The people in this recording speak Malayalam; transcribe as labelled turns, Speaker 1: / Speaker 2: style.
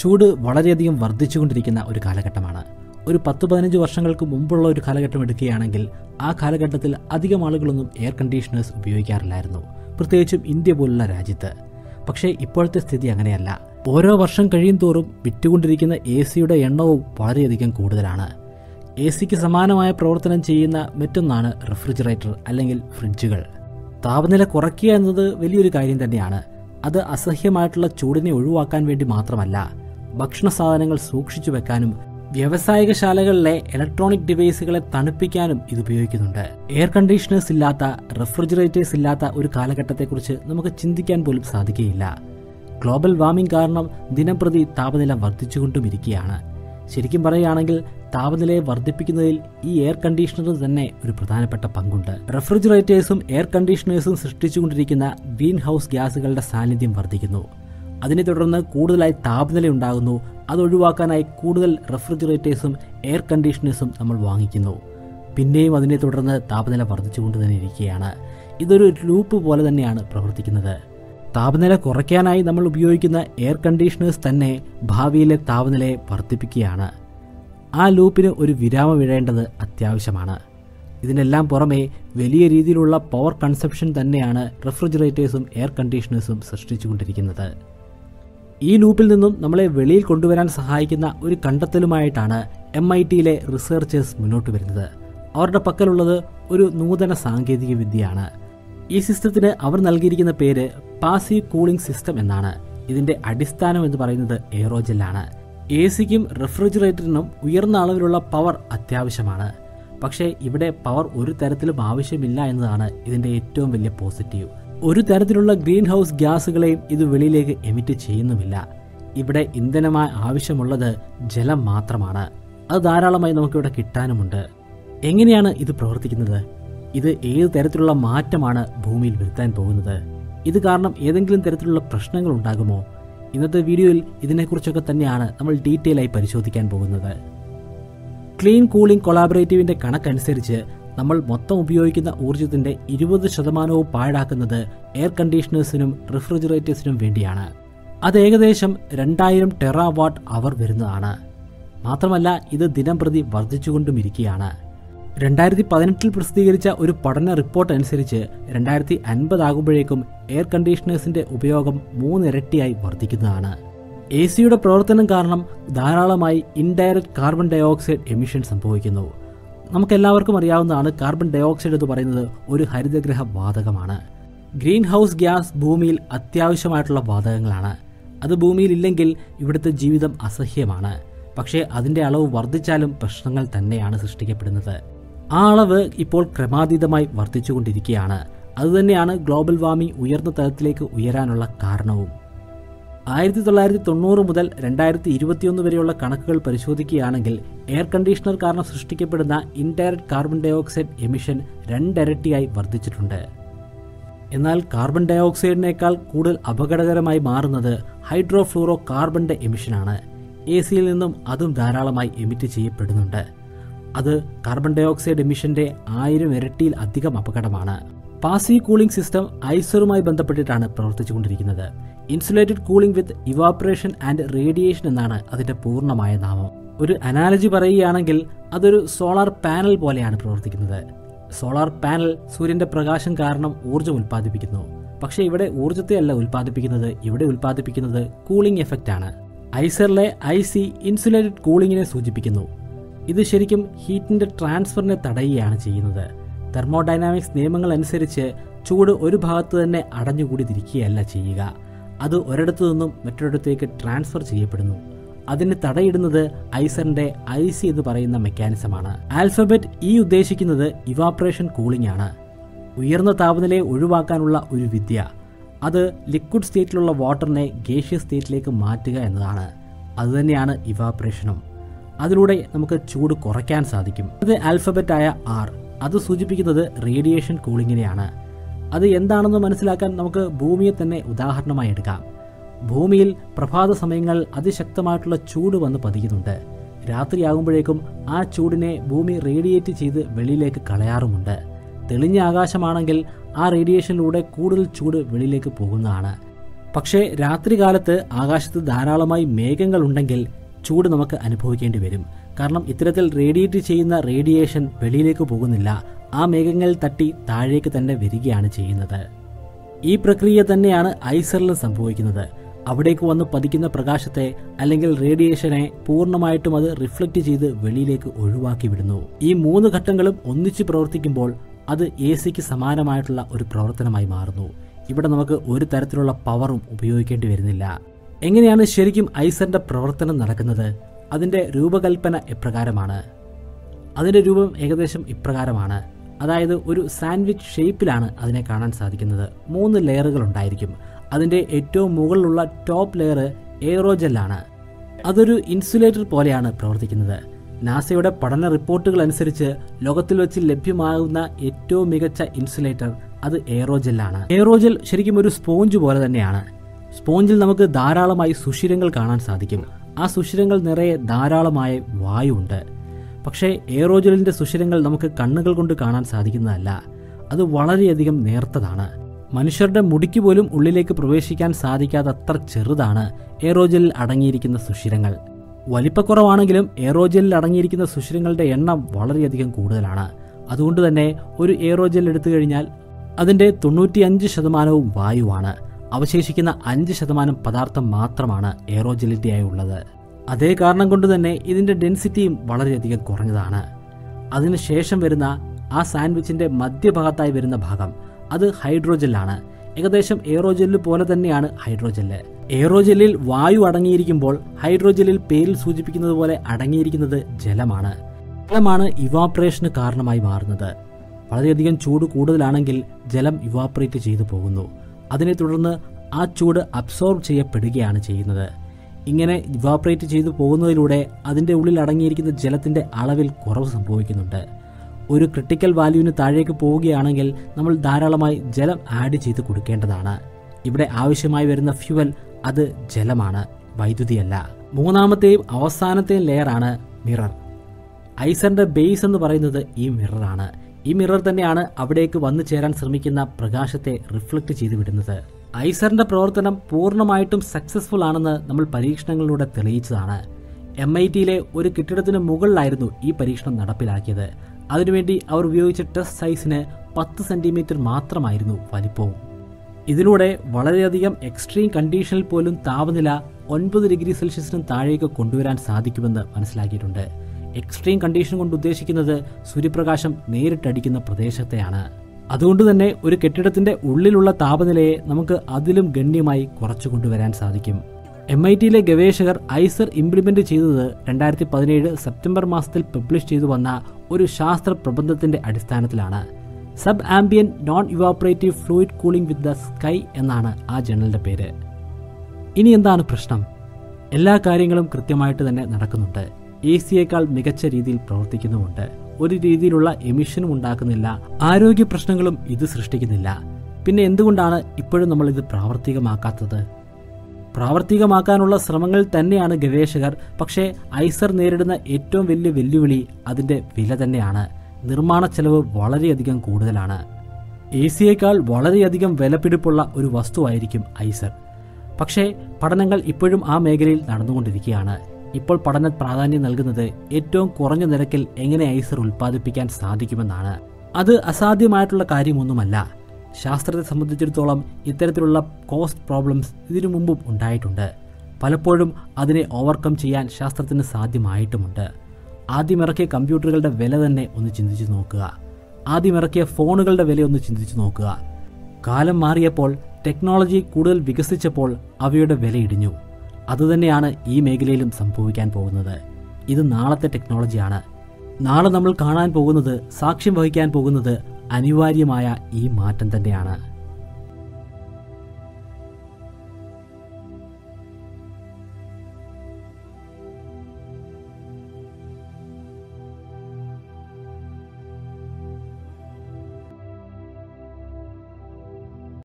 Speaker 1: ചൂട് വളരെയധികം വർദ്ധിച്ചുകൊണ്ടിരിക്കുന്ന ഒരു കാലഘട്ടമാണ് ഒരു പത്ത് പതിനഞ്ച് വർഷങ്ങൾക്ക് മുമ്പുള്ള ഒരു കാലഘട്ടം എടുക്കുകയാണെങ്കിൽ ആ കാലഘട്ടത്തിൽ അധികം ആളുകളൊന്നും എയർ കണ്ടീഷണേഴ്സ് ഉപയോഗിക്കാറില്ലായിരുന്നു പ്രത്യേകിച്ചും ഇന്ത്യ പോലുള്ള രാജ്യത്ത് പക്ഷേ ഇപ്പോഴത്തെ സ്ഥിതി അങ്ങനെയല്ല ഓരോ വർഷം കഴിയും തോറും വിറ്റുകൊണ്ടിരിക്കുന്ന എ സിയുടെ എണ്ണവും വളരെയധികം കൂടുതലാണ് എ സിക്ക് സമാനമായ പ്രവർത്തനം ചെയ്യുന്ന മറ്റൊന്നാണ് റെഫ്രിജറേറ്റർ അല്ലെങ്കിൽ ഫ്രിഡ്ജുകൾ താപനില കുറയ്ക്കുക എന്നത് വലിയൊരു കാര്യം തന്നെയാണ് അത് അസഹ്യമായിട്ടുള്ള ചൂടിനെ ഒഴിവാക്കാൻ വേണ്ടി മാത്രമല്ല ഭക്ഷണ സാധനങ്ങൾ സൂക്ഷിച്ചു വെക്കാനും വ്യാവസായിക ശാലകളിലെ ഇലക്ട്രോണിക് ഡിവൈസുകളെ തണുപ്പിക്കാനും ഇത് ഉപയോഗിക്കുന്നുണ്ട് എയർ കണ്ടീഷണേഴ്സ് ഇല്ലാത്ത റെഫ്രിജറേറ്റേഴ്സ് ഇല്ലാത്ത ഒരു കാലഘട്ടത്തെക്കുറിച്ച് നമുക്ക് ചിന്തിക്കാൻ പോലും സാധിക്കുകയില്ല ഗ്ലോബൽ വാർമിംഗ് കാരണം ദിനംപ്രതി താപനില വർദ്ധിച്ചുകൊണ്ടും ഇരിക്കുകയാണ് ശരിക്കും പറയുകയാണെങ്കിൽ താപനിലയെ വർദ്ധിപ്പിക്കുന്നതിൽ ഈ എയർ കണ്ടീഷണർ തന്നെ ഒരു പ്രധാനപ്പെട്ട പങ്കുണ്ട് റെഫ്രിജറേറ്റേഴ്സും എയർ കണ്ടീഷണേഴ്സും സൃഷ്ടിച്ചുകൊണ്ടിരിക്കുന്ന ഗ്രീൻ ഹൗസ് ഗ്യാസുകളുടെ സാന്നിധ്യം വർദ്ധിക്കുന്നു അതിനെ തുടർന്ന് കൂടുതലായി താപനില ഉണ്ടാകുന്നു അത് ഒഴിവാക്കാനായി കൂടുതൽ റെഫ്രിജറേറ്റേഴ്സും എയർ കണ്ടീഷണേഴ്സും നമ്മൾ വാങ്ങിക്കുന്നു പിന്നെയും അതിനെ തുടർന്ന് താപനില വർദ്ധിച്ചുകൊണ്ട് തന്നെ ഇരിക്കുകയാണ് ഇതൊരു ലൂപ്പ് പോലെ തന്നെയാണ് പ്രവർത്തിക്കുന്നത് താപനില കുറയ്ക്കാനായി നമ്മൾ ഉപയോഗിക്കുന്ന എയർ കണ്ടീഷണേഴ്സ് തന്നെ ഭാവിയിലെ താപനിലയെ വർദ്ധിപ്പിക്കുകയാണ് ആ ലൂപ്പിന് ഒരു വിരാമം ഇടേണ്ടത് അത്യാവശ്യമാണ് ഇതിനെല്ലാം പുറമെ വലിയ രീതിയിലുള്ള പവർ കൺസപ്ഷൻ തന്നെയാണ് റെഫ്രിജറേറ്റേഴ്സും എയർ കണ്ടീഷണേഴ്സും സൃഷ്ടിച്ചുകൊണ്ടിരിക്കുന്നത് ഈ ലൂപ്പിൽ നിന്നും നമ്മളെ വെളിയിൽ കൊണ്ടുവരാൻ സഹായിക്കുന്ന ഒരു കണ്ടെത്തലുമായിട്ടാണ് എം ഐ ടിയിലെ റിസർച്ചേഴ്സ് മുന്നോട്ട് വരുന്നത് അവരുടെ പക്കലുള്ളത് ഒരു നൂതന സാങ്കേതിക വിദ്യയാണ് ഈ സിസ്റ്റത്തിന് അവർ നൽകിയിരിക്കുന്ന പേര് പാസീവ് കൂളിംഗ് സിസ്റ്റം എന്നാണ് ഇതിന്റെ അടിസ്ഥാനം എന്ന് പറയുന്നത് എയറോജെല്ലാണ് എ സിക്കും റെഫ്രിജറേറ്ററിനും ഉയർന്ന അളവിലുള്ള പവർ അത്യാവശ്യമാണ് പക്ഷേ ഇവിടെ പവർ ഒരു തരത്തിലും ആവശ്യമില്ല എന്നതാണ് ഇതിന്റെ ഏറ്റവും വലിയ പോസിറ്റീവ് ഒരു തരത്തിലുള്ള ഗ്രീൻ ഹൗസ് ഗ്യാസുകളെയും ഇത് വെളിയിലേക്ക് എമിറ്റ് ചെയ്യുന്നുമില്ല ഇവിടെ ഇന്ധനമായി ആവശ്യമുള്ളത് ജലം മാത്രമാണ് അത് ധാരാളമായി നമുക്കിവിടെ കിട്ടാനുമുണ്ട് എങ്ങനെയാണ് ഇത് പ്രവർത്തിക്കുന്നത് ഇത് ഏത് തരത്തിലുള്ള മാറ്റമാണ് ഭൂമിയിൽ വരുത്താൻ പോകുന്നത് ഇത് കാരണം ഏതെങ്കിലും തരത്തിലുള്ള പ്രശ്നങ്ങൾ ഉണ്ടാകുമോ ഇന്നത്തെ വീഡിയോയിൽ ഇതിനെക്കുറിച്ചൊക്കെ തന്നെയാണ് നമ്മൾ ഡീറ്റെയിൽ ആയി പരിശോധിക്കാൻ പോകുന്നത് ക്ലീൻ കൂളിംഗ് കൊളാബറേറ്റീവിന്റെ കണക്കനുസരിച്ച് നമ്മൾ മൊത്തം ഉപയോഗിക്കുന്ന ഊർജ്ജത്തിന്റെ ഇരുപത് ശതമാനവും പാഴാക്കുന്നത് എയർ കണ്ടീഷണേഴ്സിനും റെഫ്രിജറേറ്റേഴ്സിനും വേണ്ടിയാണ് അത് ഏകദേശം രണ്ടായിരം ടെറാവാട്ട് അവർ വരുന്നതാണ് മാത്രമല്ല ഇത് ദിനം പ്രതി വർദ്ധിച്ചുകൊണ്ടും ഇരിക്കുകയാണ് രണ്ടായിരത്തി പതിനെട്ടിൽ പ്രസിദ്ധീകരിച്ച ഒരു പഠന റിപ്പോർട്ട് അനുസരിച്ച് രണ്ടായിരത്തി അൻപതാകുമ്പോഴേക്കും എയർ കണ്ടീഷണേഴ്സിന്റെ ഉപയോഗം മൂന്നിരട്ടിയായി വർദ്ധിക്കുന്നതാണ് എ സിയുടെ പ്രവർത്തനം കാരണം ധാരാളമായി ഇൻഡയറക്റ്റ് കാർബൺ ഡയോക്സൈഡ് എമിഷൻ സംഭവിക്കുന്നു നമുക്കെല്ലാവർക്കും അറിയാവുന്നതാണ് കാർബൺ ഡയോക്സൈഡ് എന്ന് പറയുന്നത് ഒരു ഹരിതഗ്രഹ വാതകമാണ് ഗ്രീൻ ഹൗസ് ഗ്യാസ് ഭൂമിയിൽ അത്യാവശ്യമായിട്ടുള്ള വാതകങ്ങളാണ് അത് ഭൂമിയിൽ ഇല്ലെങ്കിൽ ഇവിടുത്തെ ജീവിതം അസഹ്യമാണ് പക്ഷേ അതിന്റെ അളവ് വർദ്ധിച്ചാലും പ്രശ്നങ്ങൾ തന്നെയാണ് സൃഷ്ടിക്കപ്പെടുന്നത് ആ അളവ് ഇപ്പോൾ ക്രമാതീതമായി വർദ്ധിച്ചുകൊണ്ടിരിക്കുകയാണ് അതുതന്നെയാണ് ഗ്ലോബൽ വാർമിംഗ് ഉയർന്ന തലത്തിലേക്ക് ഉയരാനുള്ള കാരണവും ആയിരത്തി തൊള്ളായിരത്തി തൊണ്ണൂറ് മുതൽ രണ്ടായിരത്തി ഇരുപത്തിയൊന്ന് വരെയുള്ള കണക്കുകൾ പരിശോധിക്കുകയാണെങ്കിൽ എയർ കണ്ടീഷണർ കാരണം സൃഷ്ടിക്കപ്പെടുന്ന ഇൻഡയറക്റ്റ് കാർബൺ ഡയോക്സൈഡ് എമിഷൻ രണ്ടിരട്ടിയായി വർദ്ധിച്ചിട്ടുണ്ട് എന്നാൽ കാർബൺ ഡയോക്സൈഡിനേക്കാൾ കൂടുതൽ അപകടകരമായി മാറുന്നത് ഹൈഡ്രോഫ്ലൂറോ കാർബണിന്റെ എമിഷനാണ് എ സിയിൽ നിന്നും അതും ധാരാളമായി എമിറ്റ് ചെയ്യപ്പെടുന്നുണ്ട് അത് കാർബൺ ഡയോക്സൈഡ് എമിഷന്റെ ആയിരം ഇരട്ടിയിൽ അധികം അപകടമാണ് പാസീവ് കൂളിംഗ് സിസ്റ്റം ഐസറുമായി ബന്ധപ്പെട്ടിട്ടാണ് പ്രവർത്തിച്ചുകൊണ്ടിരിക്കുന്നത് insulated cooling with evaporation and radiation എന്നാണ് അതിന്റെ പൂർണ്ണമായ നാമം ഒരു അനാലജി പറയുകയാണെങ്കിൽ അതൊരു സോളാർ പാനൽ പോലെയാണ് പ്രവർത്തിക്കുന്നത് സോളാർ പാനൽ സൂര്യന്റെ പ്രകാശം കാരണം ഊർജ്ജം ഉൽപ്പാദിപ്പിക്കുന്നു പക്ഷേ ഇവിടെ ഊർജ്ജത്തെ അല്ല ഉൽപ്പാദിപ്പിക്കുന്നത് ഇവിടെ ഉൽപ്പാദിപ്പിക്കുന്നത് കൂളിംഗ് എഫക്റ്റ് ആണ് ഐസറിലെ ഐ സി ഇൻസുലേറ്റഡ് കൂളിങ്ങിനെ സൂചിപ്പിക്കുന്നു ഇത് ശരിക്കും ഹീറ്റിന്റെ ട്രാൻസ്ഫറിനെ തടയുകയാണ് ചെയ്യുന്നത് തെർമോഡൈനാമിക്സ് നിയമങ്ങൾ അനുസരിച്ച് ചൂട് ഒരു ഭാഗത്ത് തന്നെ അടഞ്ഞുകൂടി തിരിക്കുകയല്ല ചെയ്യുക അത് ഒരിടത്തു നിന്നും മറ്റൊരിടത്തേക്ക് ട്രാൻസ്ഫർ ചെയ്യപ്പെടുന്നു അതിന് തടയിടുന്നത് ഐസറിന്റെ ഐ സി എന്ന് പറയുന്ന മെക്കാനിസമാണ് ആൽഫബറ്റ് ഇ ഉദ്ദേശിക്കുന്നത് ഇവാപ്പറേഷൻ കൂളിംഗ് ആണ് ഉയർന്ന താപനിലയെ ഒഴിവാക്കാനുള്ള ഒരു വിദ്യ അത് ലിക്വിഡ് സ്റ്റേറ്റിലുള്ള വാട്ടറിനെ ഗേഷ്യസ് സ്റ്റേറ്റിലേക്ക് മാറ്റുക എന്നതാണ് അതുതന്നെയാണ് ഇവാപ്പറേഷനും അതിലൂടെ നമുക്ക് ചൂട് കുറയ്ക്കാൻ സാധിക്കും അത് ആൽഫബറ്റായ ആർ അത് സൂചിപ്പിക്കുന്നത് റേഡിയേഷൻ കൂളിങ്ങിനെയാണ് അത് എന്താണെന്ന് മനസ്സിലാക്കാൻ നമുക്ക് ഭൂമിയെ തന്നെ ഉദാഹരണമായി എടുക്കാം ഭൂമിയിൽ പ്രഭാത സമയങ്ങൾ അതിശക്തമായിട്ടുള്ള ചൂട് വന്ന് പതിക്കുന്നുണ്ട് രാത്രിയാകുമ്പോഴേക്കും ആ ചൂടിനെ ഭൂമി റേഡിയേറ്റ് ചെയ്ത് വെളിയിലേക്ക് കളയാറുമുണ്ട് തെളിഞ്ഞ ആകാശമാണെങ്കിൽ ആ റേഡിയേഷനിലൂടെ കൂടുതൽ ചൂട് വെളിയിലേക്ക് പോകുന്നതാണ് പക്ഷേ രാത്രികാലത്ത് ആകാശത്ത് ധാരാളമായി മേഘങ്ങൾ ഉണ്ടെങ്കിൽ ചൂട് നമുക്ക് അനുഭവിക്കേണ്ടി വരും കാരണം ഇത്തരത്തിൽ റേഡിയേറ്റ് ചെയ്യുന്ന റേഡിയേഷൻ വെളിയിലേക്ക് പോകുന്നില്ല ആ മേഘങ്ങളിൽ തട്ടി താഴേക്ക് തന്നെ വരികയാണ് ചെയ്യുന്നത് ഈ പ്രക്രിയ തന്നെയാണ് ഐസറിലും സംഭവിക്കുന്നത് അവിടേക്ക് വന്ന് പതിക്കുന്ന പ്രകാശത്തെ അല്ലെങ്കിൽ റേഡിയേഷനെ പൂർണ്ണമായിട്ടും അത് റിഫ്ലക്റ്റ് ചെയ്ത് വെളിയിലേക്ക് ഒഴിവാക്കി വിടുന്നു ഈ മൂന്ന് ഘട്ടങ്ങളും ഒന്നിച്ച് പ്രവർത്തിക്കുമ്പോൾ അത് എ സിക്ക് സമാനമായിട്ടുള്ള ഒരു പ്രവർത്തനമായി മാറുന്നു ഇവിടെ നമുക്ക് ഒരു തരത്തിലുള്ള പവറും ഉപയോഗിക്കേണ്ടി വരുന്നില്ല എങ്ങനെയാണ് ശരിക്കും ഐസറിന്റെ പ്രവർത്തനം നടക്കുന്നത് അതിന്റെ രൂപകൽപ്പന എപ്രകാരമാണ് അതിന്റെ രൂപം ഏകദേശം ഇപ്രകാരമാണ് അതായത് ഒരു സാൻഡ്വിച്ച് ഷേപ്പിലാണ് അതിനെ കാണാൻ സാധിക്കുന്നത് മൂന്ന് ലെയറുകൾ ഉണ്ടായിരിക്കും അതിന്റെ ഏറ്റവും മുകളിലുള്ള ടോപ്പ് ലെയർ എയറോജെല്ലാണ് അതൊരു ഇൻസുലേറ്റർ പോലെയാണ് പ്രവർത്തിക്കുന്നത് നാസയുടെ പഠന റിപ്പോർട്ടുകൾ അനുസരിച്ച് ലോകത്തിൽ വെച്ച് ലഭ്യമാകുന്ന ഏറ്റവും മികച്ച ഇൻസുലേറ്റർ അത് എയറോജെല്ലാണ് എയറോജെൽ ശരിക്കും ഒരു സ്പോഞ്ച് പോലെ തന്നെയാണ് സ്പോഞ്ചിൽ നമുക്ക് ധാരാളമായി സുഷിരങ്ങൾ കാണാൻ സാധിക്കും ആ സുഷിരങ്ങൾ നിറയെ ധാരാളമായ വായുണ്ട് പക്ഷേ എയറോജലിന്റെ സുഷിരങ്ങൾ നമുക്ക് കണ്ണുകൾ കൊണ്ട് കാണാൻ സാധിക്കുന്നതല്ല അത് വളരെയധികം നേർത്തതാണ് മനുഷ്യരുടെ മുടിക്ക് പോലും ഉള്ളിലേക്ക് പ്രവേശിക്കാൻ സാധിക്കാത്തത്ര ചെറുതാണ് എയറോജലിൽ അടങ്ങിയിരിക്കുന്ന സുഷിരങ്ങൾ വലിപ്പക്കുറവാണെങ്കിലും എയറോജലിൽ അടങ്ങിയിരിക്കുന്ന സുഷിരങ്ങളുടെ എണ്ണം വളരെയധികം കൂടുതലാണ് അതുകൊണ്ട് തന്നെ ഒരു എയറോജൽ എടുത്തു കഴിഞ്ഞാൽ അതിന്റെ തൊണ്ണൂറ്റിയഞ്ച് ശതമാനവും വായുവാണ് അവശേഷിക്കുന്ന അഞ്ച് ശതമാനം പദാർത്ഥം മാത്രമാണ് എയറോജലിറ്റിയായി ഉള്ളത് അതേ കാരണം കൊണ്ട് തന്നെ ഇതിന്റെ ഡെൻസിറ്റിയും വളരെയധികം കുറഞ്ഞതാണ് അതിനുശേഷം വരുന്ന ആ സാൻഡ്വിച്ചിന്റെ മധ്യഭാഗത്തായി വരുന്ന ഭാഗം അത് ഹൈഡ്രോജെല്ലാണ് ഏകദേശം എയറോജെല്ല് പോലെ തന്നെയാണ് ഹൈഡ്രോജെല്ല് എയറോജെല്ലിൽ വായു അടങ്ങിയിരിക്കുമ്പോൾ ഹൈഡ്രോജെല്ലിൽ പേരിൽ സൂചിപ്പിക്കുന്നത് പോലെ അടങ്ങിയിരിക്കുന്നത് ജലമാണ് ജലമാണ് ഇവാപ്രേഷന് കാരണമായി മാറുന്നത് വളരെയധികം ചൂട് കൂടുതലാണെങ്കിൽ ജലം ഇവാപ്പറേറ്റ് ചെയ്തു പോകുന്നു അതിനെ തുടർന്ന് ആ ചൂട് അബ്സോർബ് ചെയ്യപ്പെടുകയാണ് ചെയ്യുന്നത് ഇങ്ങനെ ഇവാപ്പറേറ്റ് ചെയ്തു പോകുന്നതിലൂടെ അതിൻ്റെ ഉള്ളിൽ അടങ്ങിയിരിക്കുന്ന ജലത്തിൻ്റെ അളവിൽ കുറവ് സംഭവിക്കുന്നുണ്ട് ഒരു ക്രിട്ടിക്കൽ വാല്യൂവിന് താഴേക്ക് പോവുകയാണെങ്കിൽ നമ്മൾ ധാരാളമായി ജലം ആഡ് ചെയ്ത് കൊടുക്കേണ്ടതാണ് ഇവിടെ ആവശ്യമായി വരുന്ന ഫ്യുവൽ അത് ജലമാണ് വൈദ്യുതിയല്ല മൂന്നാമത്തെയും അവസാനത്തെയും ലെയറാണ് മിറർ ഐസറിന്റെ ബേസ് എന്ന് പറയുന്നത് ഈ മിററാണ് ഈ മിറർ തന്നെയാണ് അവിടേക്ക് വന്നു ചേരാൻ ശ്രമിക്കുന്ന പ്രകാശത്തെ റിഫ്ലക്റ്റ് ചെയ്ത് വിടുന്നത് ഐസറിന്റെ പ്രവർത്തനം പൂർണ്ണമായിട്ടും സക്സസ്ഫുൾ ആണെന്ന് നമ്മൾ പരീക്ഷണങ്ങളിലൂടെ തെളിയിച്ചതാണ് എം ഐ ടിയിലെ ഒരു കെട്ടിടത്തിന് മുകളിലായിരുന്നു ഈ പരീക്ഷണം നടപ്പിലാക്കിയത് അതിനുവേണ്ടി അവർ ഉപയോഗിച്ച ടെസ്റ്റ് സൈസിന് പത്ത് സെന്റിമീറ്റർ മാത്രമായിരുന്നു വലിപ്പവും ഇതിലൂടെ വളരെയധികം എക്സ്ട്രീം കണ്ടീഷനിൽ പോലും താപനില ഒൻപത് ഡിഗ്രി സെൽഷ്യസിനും താഴേക്ക് കൊണ്ടുവരാൻ സാധിക്കുമെന്ന് മനസ്സിലാക്കിയിട്ടുണ്ട് എക്സ്ട്രീം കണ്ടീഷൻ കൊണ്ട് ഉദ്ദേശിക്കുന്നത് സൂര്യപ്രകാശം നേരിട്ടടിക്കുന്ന പ്രദേശത്തെയാണ് അതുകൊണ്ട് തന്നെ ഒരു കെട്ടിടത്തിന്റെ ഉള്ളിലുള്ള താപനിലയെ നമുക്ക് അതിലും ഗണ്യമായി കുറച്ചു കൊണ്ടുവരാൻ സാധിക്കും എം ഐ ടിയിലെ ഗവേഷകർ ഐസർ ഇംപ്ലിമെന്റ് ചെയ്തത് രണ്ടായിരത്തി പതിനേഴ് സെപ്റ്റംബർ മാസത്തിൽ പബ്ലിഷ് ചെയ്തു വന്ന ഒരു ശാസ്ത്ര പ്രബന്ധത്തിന്റെ അടിസ്ഥാനത്തിലാണ് sub ambient non evaporative fluid cooling with the sky എന്നാണ് ആ ജേണലിന്റെ പേര് ഇനി എന്താണ് പ്രശ്നം എല്ലാ കാര്യങ്ങളും കൃത്യമായിട്ട് തന്നെ നടക്കുന്നുണ്ട് എ സിയേക്കാൾ മികച്ച രീതിയിൽ പ്രവർത്തിക്കുന്നുമുണ്ട് ഒരു രീതിയിലുള്ള എമിഷനും ഉണ്ടാക്കുന്നില്ല ആരോഗ്യ പ്രശ്നങ്ങളും ഇത് സൃഷ്ടിക്കുന്നില്ല പിന്നെ എന്തുകൊണ്ടാണ് ഇപ്പോഴും നമ്മൾ ഇത് പ്രാവർത്തികമാക്കാത്തത് പ്രാവർത്തികമാക്കാനുള്ള ശ്രമങ്ങൾ തന്നെയാണ് ഗവേഷകർ പക്ഷേ ഐസർ നേരിടുന്ന ഏറ്റവും വലിയ വെല്ലുവിളി അതിന്റെ വില തന്നെയാണ് നിർമ്മാണ ചെലവ് വളരെയധികം കൂടുതലാണ് എ സിയേക്കാൾ വളരെയധികം വിലപിടിപ്പുള്ള ഒരു വസ്തുവായിരിക്കും ഐസർ പക്ഷേ പഠനങ്ങൾ ഇപ്പോഴും ആ മേഖലയിൽ നടന്നുകൊണ്ടിരിക്കുകയാണ് ഇപ്പോൾ പഠന പ്രാധാന്യം നൽകുന്നത് ഏറ്റവും കുറഞ്ഞ നിരക്കിൽ എങ്ങനെ ഐസർ ഉൽപ്പാദിപ്പിക്കാൻ സാധിക്കുമെന്നാണ് അത് അസാധ്യമായിട്ടുള്ള കാര്യമൊന്നുമല്ല ശാസ്ത്രത്തെ സംബന്ധിച്ചിടത്തോളം ഇത്തരത്തിലുള്ള കോസ്റ്റ് പ്രോബ്ലംസ് ഇതിനു മുമ്പും ഉണ്ടായിട്ടുണ്ട് പലപ്പോഴും അതിനെ ഓവർകം ചെയ്യാൻ ശാസ്ത്രത്തിന് സാധ്യമായിട്ടുമുണ്ട് ആദ്യം ഇറക്കിയ കമ്പ്യൂട്ടറുകളുടെ വില തന്നെ ഒന്ന് ചിന്തിച്ചു നോക്കുക ആദ്യം ഇറക്കിയ ഫോണുകളുടെ വില ഒന്ന് ചിന്തിച്ചു നോക്കുക കാലം മാറിയപ്പോൾ ടെക്നോളജി കൂടുതൽ വികസിച്ചപ്പോൾ അവയുടെ വില ഇടിഞ്ഞു അതുതന്നെയാണ് ഈ മേഖലയിലും സംഭവിക്കാൻ പോകുന്നത് ഇത് നാളത്തെ ടെക്നോളജിയാണ് നാളെ നമ്മൾ കാണാൻ പോകുന്നത് സാക്ഷ്യം വഹിക്കാൻ പോകുന്നത് അനിവാര്യമായ ഈ മാറ്റം തന്നെയാണ്